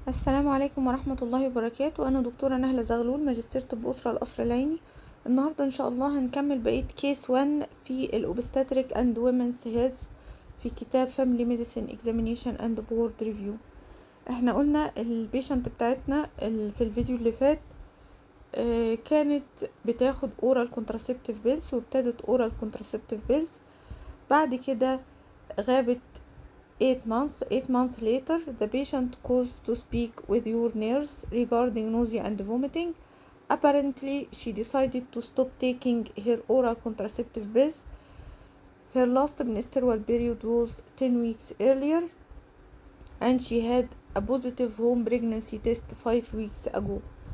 السلام عليكم ورحمة الله وبركاته أنا دكتورة نهلة زغلول ماجستير طب أسرة القصر العيني النهاردة إن شاء الله هنكمل بقية كيس 1 في الأوبستاتريك أند وومنز هيلث في كتاب فاميلي ميديسين اكزامينيشن أند بورد ريفيو احنا قلنا البيشنت بتاعتنا ال- في الفيديو اللي فات آه، كانت بتاخد اورال كونتراسبتيف بيلز وابتدت اورال كونتراسبتيف بيلز بعد كده غابت 8 months 8 months later the patient caused to speak with your nurse regarding nausea and vomiting apparently she decided to stop taking her oral contraceptive pills her last menstrual period was 10 weeks earlier and she had a positive home pregnancy test 5 weeks ago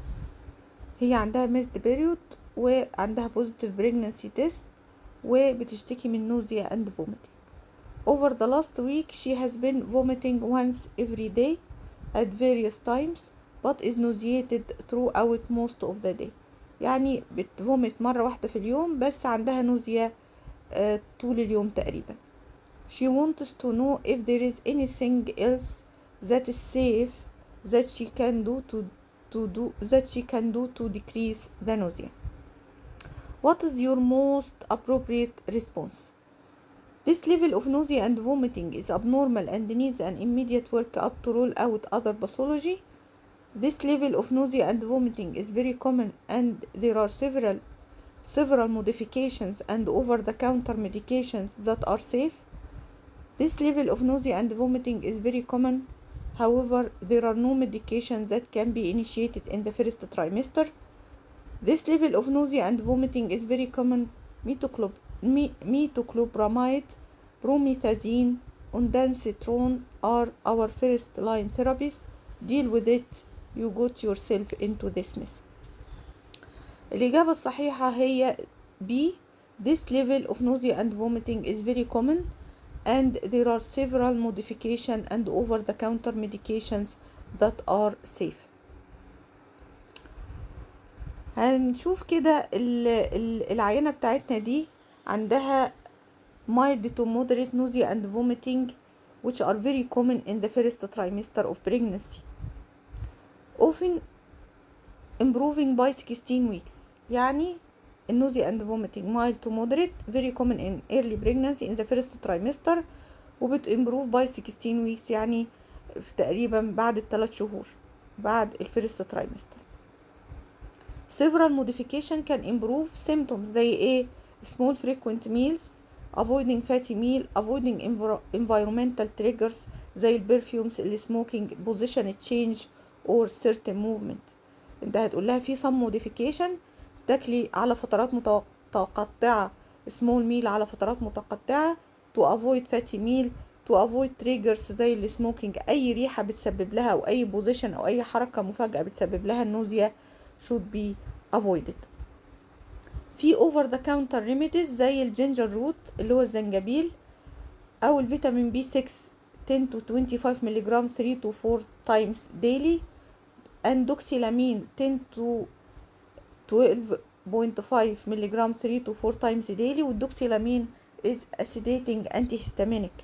هي عندها missed period وعندها positive pregnancy test وبتشتكي من nausea and vomiting over the last week she has been vomiting once every day at various times but is nauseated throughout most of the day يعني بتفومت مرة واحدة في اليوم بس عندها نوزيا آه، طول اليوم تقريبا she wants to know if there is anything else that is safe that she can do to to do that she can do to decrease the nausea what is your most appropriate response This level of nausea and vomiting is abnormal and needs an immediate workup to rule out other pathology. This level of nausea and vomiting is very common and there are several several modifications and over-the-counter medications that are safe. This level of nausea and vomiting is very common. However, there are no medications that can be initiated in the first trimester. This level of nausea and vomiting is very common. Metoclop- me- metoclopramide, promethazine, ondansetron are our first line therapies. Deal with it. You got yourself into this mess. الإجابة الصحيحة هي B. This level of nausea and vomiting is very common and there are several modification and over-the-counter medications that are safe. هنشوف كده ال- ال- العينة بتاعتنا دي عندها mild to moderate nausea and vomiting which are very common in the first trimester of pregnancy often improving by 16 weeks يعني النوزيا and vomiting mild to moderate very common in early pregnancy in the first trimester وبت improve by 16 weeks يعني في تقريبا بعد الثلاث شهور بعد الفيرست trimester several modification can improve symptoms زي ايه small frequent meals avoiding fatty meal avoiding enviro- environmental triggers زي البرفيومز السموكينج position change or certain movement انت هتقول لها في some modification تاكلي على فترات متو- متقطعة small meal على فترات متقطعة to avoid fatty meal to avoid triggers زي السموكينج اي ريحة بتسبب لها او اي position او اي حركة مفاجئة بتسبب لها النوزيا should be avoided في over the counter remedies زي الجينجر روت اللي هو الزنجبيل او الفيتامين بي 6 10 to 25 ملغ 3 to 4 times daily اندوكسيلامين 10 to 12.5 ملغ 3 to 4 times daily والدوكسيلامين is a sedating antihistaminic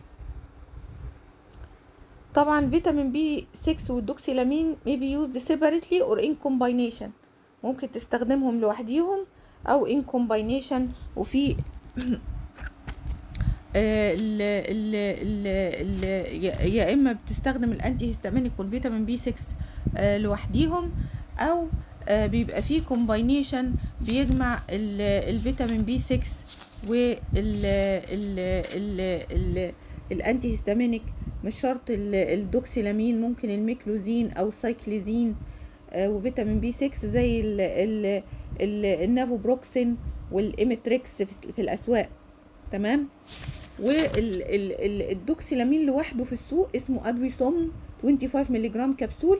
طبعا فيتامين بي 6 والدوكسيلامين may be used separately or in combination ممكن تستخدمهم لوحديهم او in combination وفي آه، ال ال ال ال يا- يا اما بتستخدم الانتي هيستامينيك والفيتامين بي 6 آه، لوحديهم او آه، بيبقى فيه كومباينيشن بيجمع ال- الفيتامين بي 6 وال ال ال ال الانتي هيستامينيك مش شرط ال- الدوكسيلامين ممكن الميكلوزين او السايكليزين آه، وفيتامين بي 6 زي ال ال ال النافوبروكسين والإيمتريكس في في الأسواق تمام والدوكسيلامين لوحده في السوق اسمه ادويسوم 25 ملغ كبسول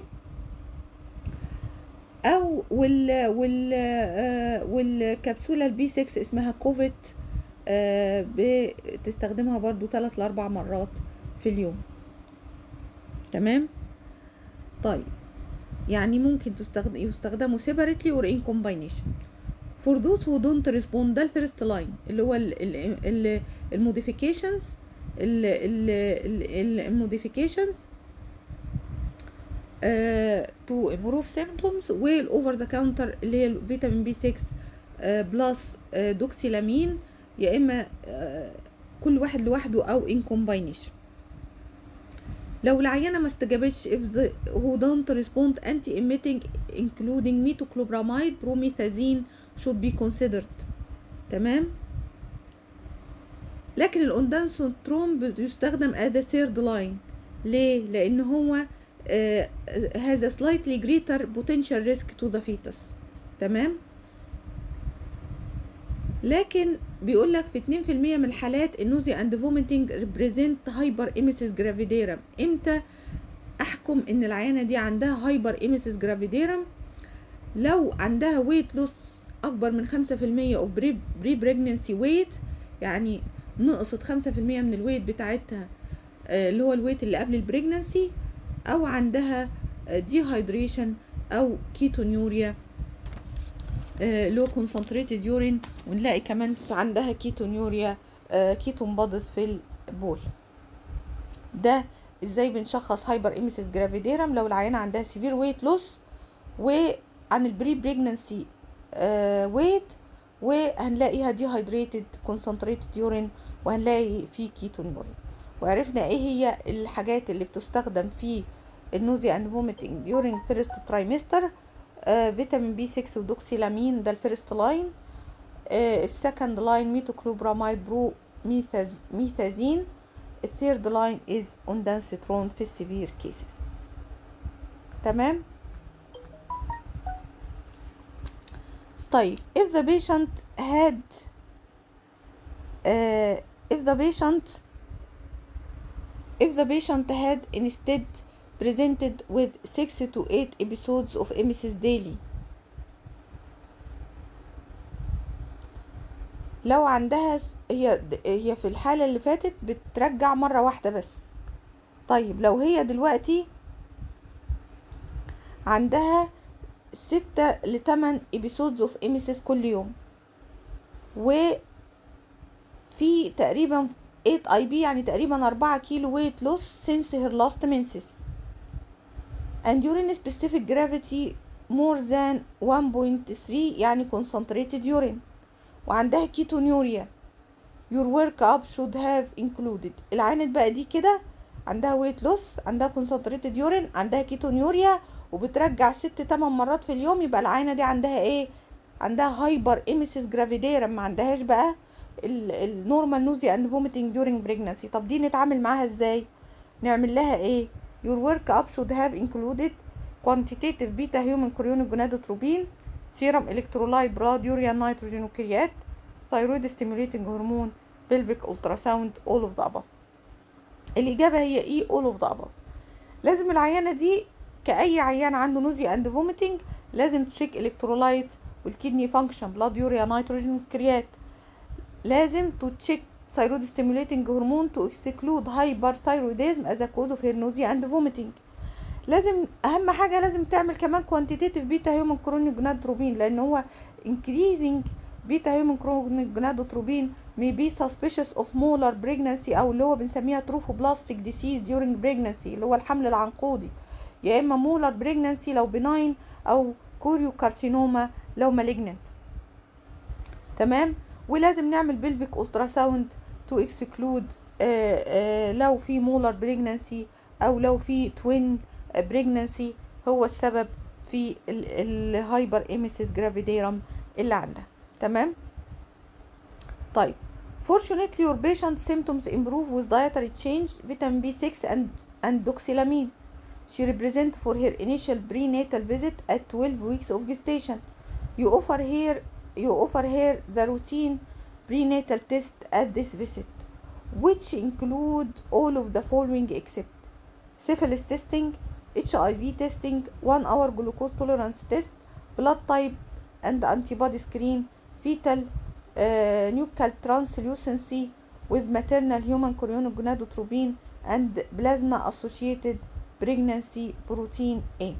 او وال وال آه، والكبسوله البي 6 اسمها كوفيت آه، بتستخدمها برضو 3 ل 4 مرات في اليوم تمام طيب يعني ممكن تستخدم يستخدموا separately or in combination for those who don't respond ده الفيرست لاين اللي هو الموديفيكيشنز الموديفيكيشنز تو امبروف سيمبتومز والاوفر ذا كاونتر اللي هي الفيتامين بي 6 بلس دوكسيلامين يا اما آه كل واحد لوحده او ان كومباينيشن لو العيانه ما استجابتش if the who don't respond anti emitting including metoclopramide promethazine should be considered تمام لكن الاوندانسوتروم بيستخدم as a third line ليه لان هو uh, has a slightly greater potential risk to the fetus تمام لكن بيقول لك في 2% من الحالات النوزي اند فوميتنج ريبريزنت هايبر ايميسيس جرافيديرم امتى احكم ان العيانه دي عندها هايبر ايميسيس جرافيديرم لو عندها ويت لوس اكبر من 5% اوف بري بري بريجننسي ويت يعني نقصت 5% من الويت بتاعتها اللي هو الويت اللي قبل البريجننسي او عندها ديهايدريشن او كيتونيوريا اللي هو كونسنتريتد يورين ونلاقي كمان عندها كيتونيوريا كيتون بادز في البول ده ازاي بنشخص هايبر ايميسيس جرافيديرم لو العيانه عندها سيفير ويت لوس وعن البري بريجننسي ويت وهنلاقيها ديهايدريتد كونسنتريتد يورين وهنلاقي في كيتون يورين وعرفنا ايه هي الحاجات اللي بتستخدم في النوزي اند فوميتنج ديورينج فيرست ترايمستر آه فيتامين بي 6 ودوكسيلامين ده الفيرست لاين آه السكند لاين ميتوكلوبراميد برو ميثاز ميثازين الثيرد لاين از اوندانسيترون في السيفير كيسز تمام طيب if the patient had uh, if the patient if the patient had instead presented with 6 to 8 episodes of emesis daily لو عندها هي هي في الحالة اللي فاتت بترجع مرة واحدة بس طيب لو هي دلوقتي عندها ستة لتمن episodes of emesis كل يوم و في تقريبا 8 اي بي يعني تقريبا 4 كيلو weight loss since her last menses and urine specific gravity more than 1.3 يعني concentrated urine وعندها كيتونيوريا your work up should have included العينة بقى دي كده عندها weight loss عندها concentrated urine عندها كيتونيوريا وبترجع ست تمن مرات في اليوم يبقى العينة دي عندها ايه عندها هايبر ايميسيس جرافيديرم ما عندهاش بقى النورمال نوزي اند فوميتنج during pregnancy طب دي نتعامل معاها ازاي نعمل لها ايه your work up should have included quantitative beta human chorionic gonadotropin serum electrolyte blood urea nitrogen وكريات thyroid stimulating hormone pelvic ultrasound all of the above الإجابة هي ايه all of the above لازم العيانة دي كأي عيان عنده نوزي اند فوميتنج لازم تشيك الكترولايت والكدني فانكشن بلاد يوريا نيتروجين كريات لازم تو تشيك thyroid stimulating hormone to exclude hyperthyroidism as a cause of her nausea and vomiting لازم اهم حاجه لازم تعمل كمان quantitative beta human chronic gonadotropin لان هو increasing beta human chronic gonadotropin may be suspicious of molar pregnancy او اللي هو بنسميها trophoblastic disease during pregnancy اللي هو الحمل العنقودي يا اما molar pregnancy لو benign او كوريوكارسينوما لو malignant تمام ولازم نعمل بلفيك التراساوند تو اكسكلود لو في مولر بريجنانسي او لو في توين بريجنانسي هو السبب في الهايبر ايميسيس جرافيديرم اللي عندها تمام طيب fortunately your patient symptoms improve with dietary change vitamin B6 and and doxylamine she represent for her initial prenatal visit at 12 weeks of gestation you offer her you offer her the routine prenatal test at this visit, which include all of the following except syphilis testing, HIV testing, one hour glucose tolerance test, blood type and antibody screen, fetal uh, nuchal translucency with maternal human chorionic gonadotropin and plasma associated pregnancy protein A.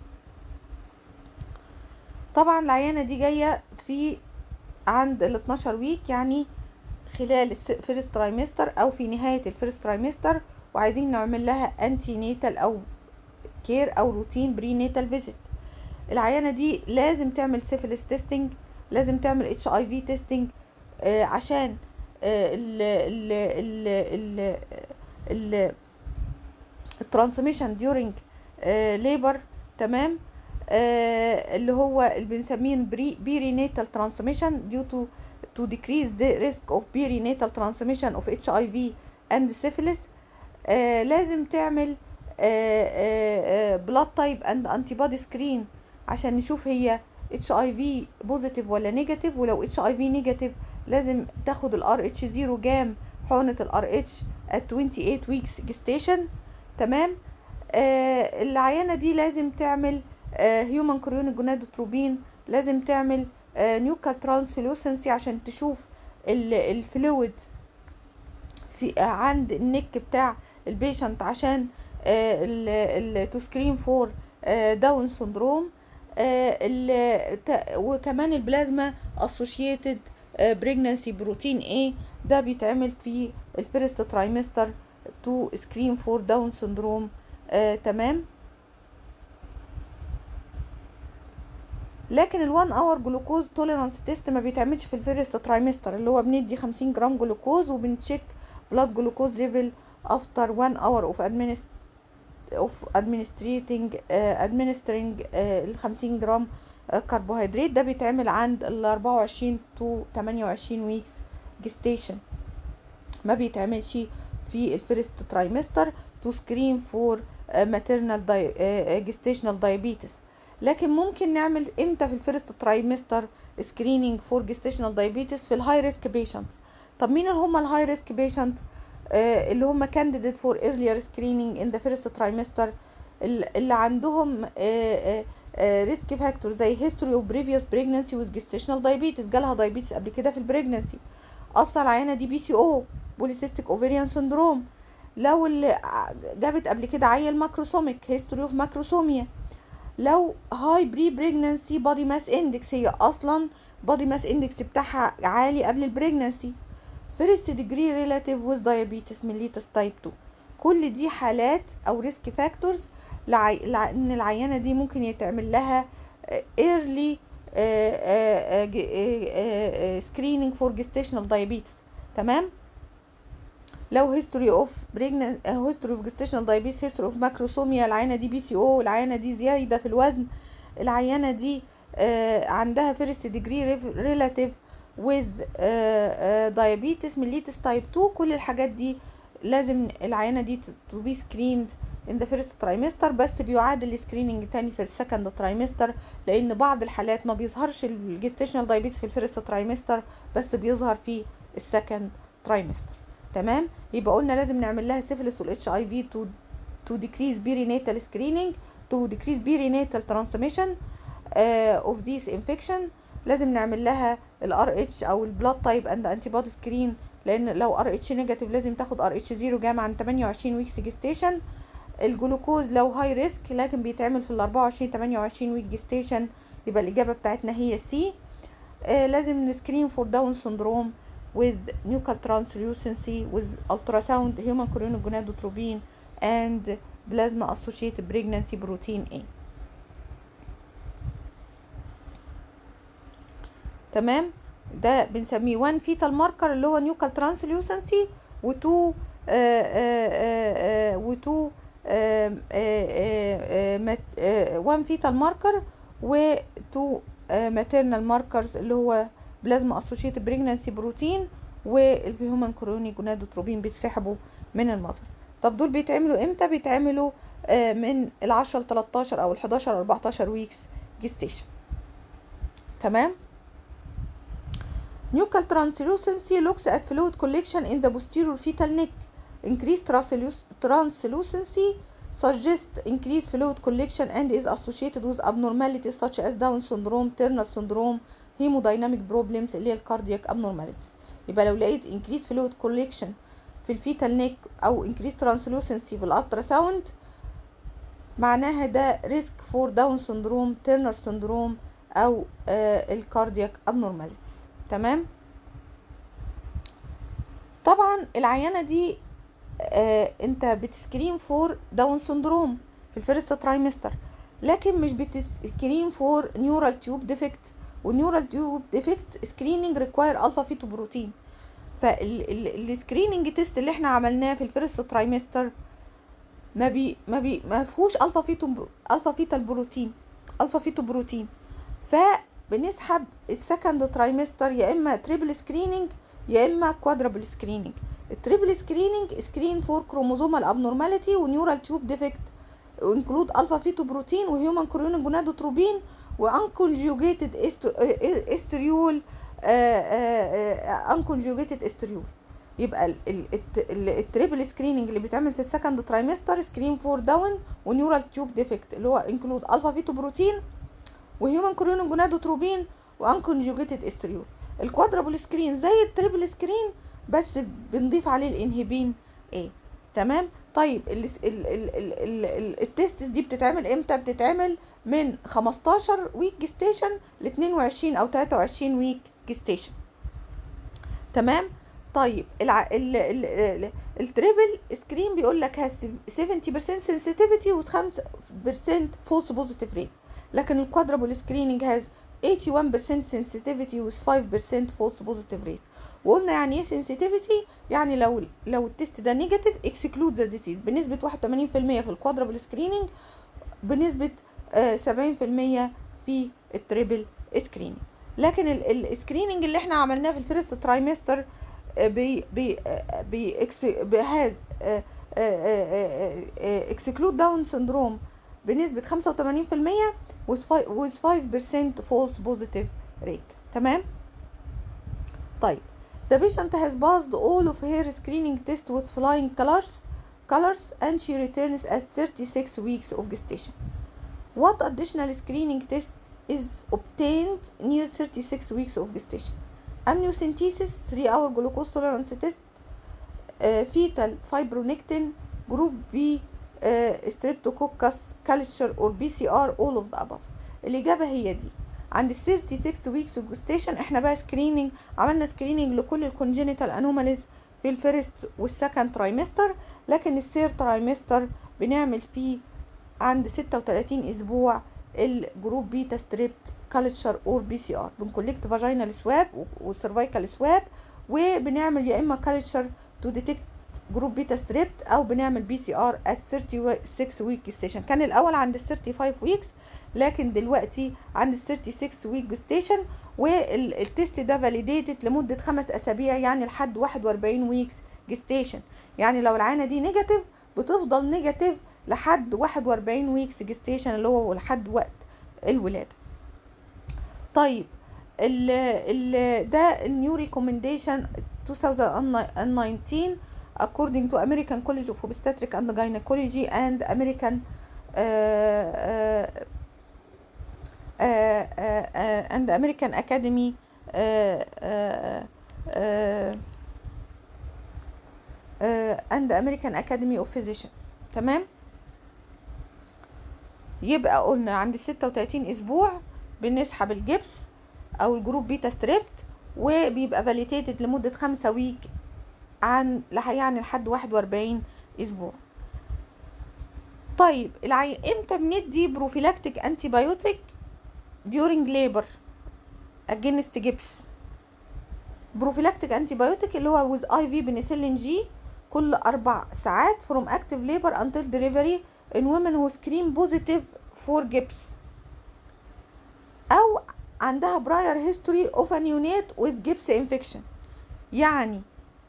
طبعا العيانة دي جاية في عند ال 12 ويك يعني خلال الفيرست ترايمستر او في نهاية الفيرست ترايمستر وعايزين نعمل لها انتي نيتال او كير او روتين بري ناتال فيزيت العيانه دي لازم تعمل سيفيلس تيستنج لازم تعمل اتش اي في تيستنج عشان ال ال ال ال الترانسميشن ديورنج ليبر تمام آه اللي هو اللي بنسميه بري بيرينيتال ترانسميشن ديو تو to decrease the risk of perinatal transmission of HIV and syphilis آه لازم تعمل بلاد تايب اند انتي بودي سكرين عشان نشوف هي اتش اي في بوزيتيف ولا نيجاتيف ولو اتش اي في نيجاتيف لازم تاخد الار اتش 0 جام حقنه الار اتش at 28 weeks gestation تمام آه العيانه دي لازم تعمل هيومن كوريونيك جونادوتروبين لازم تعمل نيوكال ترانسلوسنسي عشان تشوف الفلويد في عند النك بتاع البيشنت عشان تو سكرين فور داون سندروم وكمان البلازما اسوشيتد بريجنانسي بروتين A ده بيتعمل في الفيرست ترايمستر تو سكرين فور داون سندروم تمام لكن ال1 اور جلوكوز توليرانس تيست ما بيتعملش في الفيرست ترايمستر اللي هو بندي 50 جرام جلوكوز وبنتشيك بلاد جلوكوز ليفل افتر 1 اور اوف ادمنست اوف ادمنستريتنج ادمنسترينج ال 50 جرام كربوهيدرات ده بيتعمل عند ال 24 تو 28 ويكس جستيشن ما بيتعملش في الفيرست ترايمستر تو سكرين فور ماتيرنال جستيشنال دايابيتس لكن ممكن نعمل امتى في الفيرست ترايمستر سكرينينج فور جستيشنال دايابيتس في الهاي ريسك بيشنتس طب مين اللي هم الهاي ريسك بيشنت اللي هم كانديديت فور ايرلير سكرينينج ان ذا فيرست ترايمستر اللي عندهم ريسك فاكتور زي هيستوري اوف بريفيوس بريجنسي وذ جستيشنال دايابيتس جالها دايابيتس قبل كده في البريجنسي اصلا العينه دي بي سي او بوليسيستيك اوفيريان سندروم لو اللي جابت قبل كده عيل ماكروسوميك هيستوري اوف ماكروسوميا لو هاي بري بريجنانسي بادي ماس اندكس هي اصلا بادي ماس اندكس بتاعها عالي قبل البريجنانسي فيرست ديجري ريلاتيف ويز دايابيتس ميليتس تايب 2 كل دي حالات او ريسك فاكتورز لان العيانه دي ممكن يتعمل لها ايرلي سكرينينج فور جستيشنال دايابيتس تمام لو هيستوري اوف بريجنان هيستوري اوف جستيشنال دايابيتس هيستوري اوف ماكروسوميا العينه دي بي سي او العينه دي زياده في الوزن العينه دي آه عندها فيرست ديجري ريلاتيف وذ دايابيتس ميليتس تايب 2 كل الحاجات دي لازم العينه دي تو بي سكريند ان ذا فيرست ترايمستر بس بيعاد السكريننج تاني في السكند ترايمستر لان بعض الحالات ما بيظهرش الجستيشنال دايابيتس في الفيرست ترايمستر بس بيظهر في السكند ترايمستر تمام يبقى قلنا لازم نعمل لها سيفلس والاتش اي في تو تو ديكريز بيرينيتال سكريننج تو ديكريز بيرينيتال ترانسميشن اوف ذيس انفكشن لازم نعمل لها الار اتش او البلاد تايب اند انتي بودي سكرين لان لو ار اتش نيجاتيف لازم تاخد ار اتش زيرو جامع عن 28 ويكس جستيشن الجلوكوز لو هاي ريسك لكن بيتعمل في ال 24 28 ويك جستيشن يبقى الاجابه بتاعتنا هي سي آه لازم نسكرين فور داون سندروم with nuchal translucency with ultrasound human chorionic gonadotropin and plasma associated pregnancy protein A تمام ده بنسميه 1 فيتال ماركر اللي هو نيوكال ترانسليوسنسي و2 و2 1 فيتال ماركر و2 ماتيرنال ماركرز اللي هو بلازما اسوشيتد بريجنانسي بروتين والهيومن كوروني جونادوتروبين بيتسحبوا من المصر طب دول بيتعملوا امتى بيتعملوا آه من ال10 ل 13 او ال11 ل 14 ويكس جستيشن تمام Nuchal translucency looks at fluid collection in the posterior fetal neck. Increased translucency suggests increased fluid collection and is associated with abnormalities such as Down syndrome, Turner syndrome, hemodynamic problems اللي هي الكاردياك abnormalities. يبقى لو لقيت increased fluid collection في الفيتال نيك او increased translucency في الالترا ساوند معناها ده ريسك فور داون سندروم تيرنر سندروم او آه الكاردياك abnormalities تمام طبعا العينه دي آه انت بتسكرين فور داون سندروم في الفيرست ترايمستر لكن مش بتسكرين فور نيورال تيوب ديفكت والنيورال تيوب ديفكت سكريننج ريكواير الفا فيتو بروتين فالسكريننج تيست اللي احنا عملناه في الفيرست ترايمستر ما بي ما بي ما فيهوش الفا فيتو الفا فيتال بروتين الفا فيتو بروتين فبنسحب السكند ترايمستر يا اما تريبل سكريننج يا اما كوادربل سكريننج التريبل سكريننج سكرين فور كروموزومال ابنورماليتي ونيورال تيوب ديفكت انكلود الفا فيتو بروتين وهيومن كوريون جونادوتروبين وانكونجيوجيتد استريول انكونجيوجيتد استريول يبقى التريبل سكريننج اللي بيتعمل في السكند ترايمستر سكرين فور داون ونيورال تيوب ديفكت اللي هو انكلود الفا فيتو بروتين وهيومن كوريون جونادوتروبين وانكونجيوجيتد استريول الكوادرابل سكرين زي التريبل سكرين بس بنضيف عليه الانهبين ايه تمام طيب ال ال ال ال ال ال التستس دي بتتعمل امتى بتتعمل من 15 ويك جستيشن ل 22 او 23 ويك جستيشن تمام طيب الع... ال... ال... ال... التريبل سكرين بيقول لك هاز 70% سنسيتيفيتي و 5% فولس بوزيتيف ريت لكن الكوادرابل سكريننج هاز 81% sensitivity with 5% false positive rate وقلنا يعني ايه sensitivity يعني لو لو التست ده نيجاتيف exclude the disease بنسبة 81% في الكوادرابل سكريننج بنسبة آه 70% في التريبل سكريننج لكن السكريننج اللي احنا عملناه في الفيرست ترايمستر بي بي بي هاز اكسكلود داون سندروم بنسبة 85% with 5% false positive rate تمام طيب the patient has passed all of her screening test with flying colors colors and she returns at 36 weeks of gestation what additional screening test is obtained near 36 weeks of gestation amniocentesis 3 hour glucose tolerance test uh, fetal fibronectin group B uh, streptococcus culture or PCR all of the above الإجابة هي دي عند ال 36 weeks of gestation احنا بقى سكريننج عملنا سكريننج لكل الكونجينيتال انوماليز في الفيرست والسكند ترايمستر لكن الثير ترايمستر بنعمل فيه عند 36 اسبوع الجروب بيتا ستريبت كالتشر اور بي سي ار بنكولكت فاجينال سواب وسيرفايكال سواب وبنعمل يا اما كالتشر تو ديتكت جروب بيتا ستريبت او بنعمل بي سي ار ات 36 ويك ستيشن كان الاول عند ال 35 ويكس لكن دلوقتي عند ال 36 ويك ستيشن والتست ده فاليديتد لمده خمس اسابيع يعني لحد 41 ويكس جستيشن يعني لو العينه دي نيجاتيف بتفضل نيجاتيف لحد 41 ويكس جستيشن اللي هو لحد وقت الولاده طيب ال ال ده النيو ريكومنديشن 2019 according to American College of Obstetric and Gynecology and American uh, uh, uh, uh, and American Academy uh, uh, uh, uh, and American Academy of Physicians تمام يبقى قلنا عند 36 اسبوع بنسحب الجبس او الجروب بيتا ستريبت وبيبقى فاليتيتد لمدة خمسة ويك عن يعني لحد واحد واربعين اسبوع طيب العي... امتى بندي بروفيلاكتيك انتي بايوتيك during labor against جبس بروفيلاكتيك انتي بايوتيك اللي هو with IV بنسلين جي كل اربع ساعات from active labor until delivery in women who screen positive for جبس او عندها براير هيستوري اوف نيونيت وذ جيبس انفكشن يعني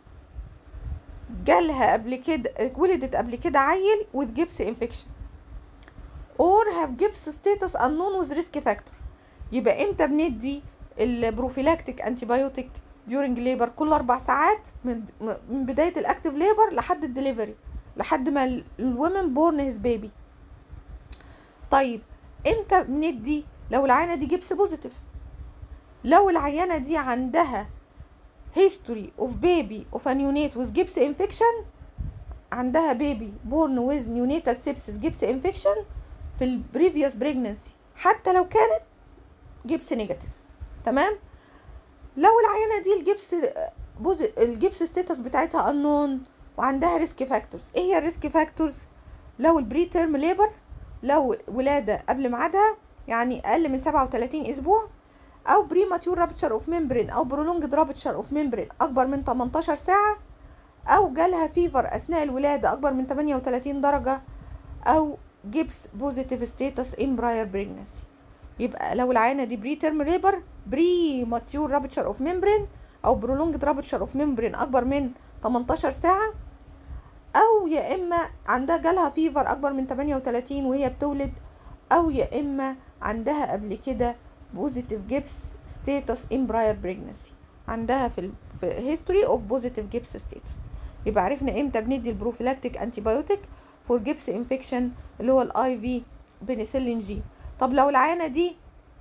جالها قبل كده ولدت قبل كده عيل وذ جيبس انفكشن اور هاف جيبس ستاتس unknown وذ ريسك فاكتور يبقى امتى بندي البروفيلاكتيك انتي بايوتيك ديورنج ليبر كل اربع ساعات من من بدايه الاكتيف ليبر لحد الدليفري لحد ما الومن بورن هيز بيبي طيب امتى بندي لو العينه دي جبس بوزيتيف لو العينه دي عندها هيستوري اوف بيبي اوف نيونيت وذ جبس انفكشن عندها بيبي بورن ويز نيونيتال سيبسس جبس انفكشن في البريفيوس بريجننسي حتى لو كانت جبس نيجاتيف تمام لو العينه دي الجبس بوز الجبس ستاتس بتاعتها انون وعندها ريسك فاكتورز ايه هي الريسك فاكتورز لو البري تيرم ليبر لو ولاده قبل ميعادها يعني اقل من 37 اسبوع او بريماتيور رابتشر اوف ميمبرين او برولونجد رابتشر اوف ميمبرين اكبر من 18 ساعه او جالها فيفر اثناء الولاده اكبر من 38 درجه او جيبس بوزيتيف ستاتس ان براير بريجنسي يبقى لو العينه دي بري تيرم ليبر بري ماتيور رابتشر اوف ميمبرين او برولونجد رابتشر اوف ميمبرين اكبر من 18 ساعه او يا اما عندها جالها فيفر اكبر من 38 وهي بتولد او يا اما عندها قبل كده بوزيتيف جيبس ستاتس ان براير بريجنسي عندها في ال في هيستوري اوف بوزيتيف جيبس ستاتس يبقى عرفنا امتى بندي البروفيلاكتيك انتي بايوتيك فور جيبس انفكشن اللي هو الاي في بنسلين جي طب لو العيانه دي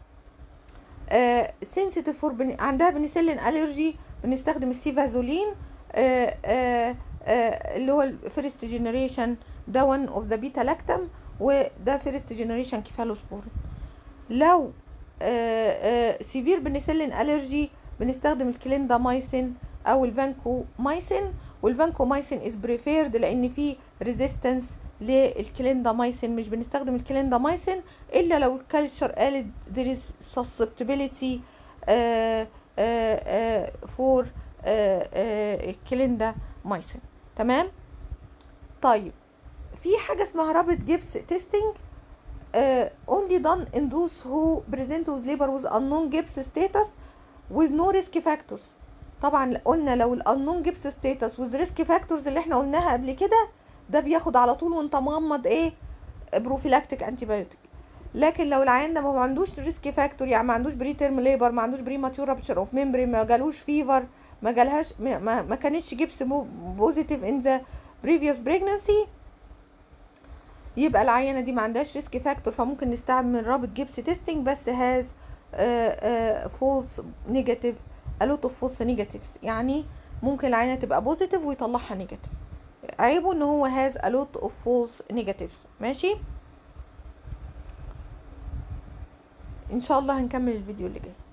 سنسيتيف فور بن... عندها بنسلين الرجي بنستخدم السيفازولين آه آه آه اللي هو الفيرست جينيريشن ده ون اوف ذا بيتا لاكتم وده فيرست جينيريشن كيفالوسبورين لو سيفير بنسلين الرجي بنستخدم الكليندامايسين او الفانكومايسين والفانكومايسين از بريفيرد لان في ريزيستنس للكليندامايسين مش بنستخدم الكليندامايسين الا لو الكالتشر قالت there is susceptibility فور الكليندامايسين تمام طيب في حاجه اسمها رابط جيبس تيستنج uh, only done in those who present with labor with unknown gips status with no risk factors طبعا قلنا لو الانون جيبس ستاتس with risk factors اللي احنا قلناها قبل كده ده بياخد على طول وانت مغمض ايه بروفيلاكتيك انتي بايوتيك لكن لو العيان ده ما عندوش ريسك فاكتور يعني ما عندوش بري تيرم ليبر ما عندوش بري ماتيور رابتشر اوف ميمبري ما جالوش فيفر ما جالهاش ما, ما, ما كانتش جيبس بوزيتيف ان ذا بريفيوس بريجنسي يبقى العينه دي ما عندهاش ريسك فاكتور فممكن نستعمل رابط جيبس تيستنج بس هاز فولس نيجاتيف الوت اوف فولس نيجاتيفز يعني ممكن العينه تبقى بوزيتيف ويطلعها نيجاتيف عيبه ان هو هاز الوت اوف فولس نيجاتيفز ماشي ان شاء الله هنكمل الفيديو اللي جاي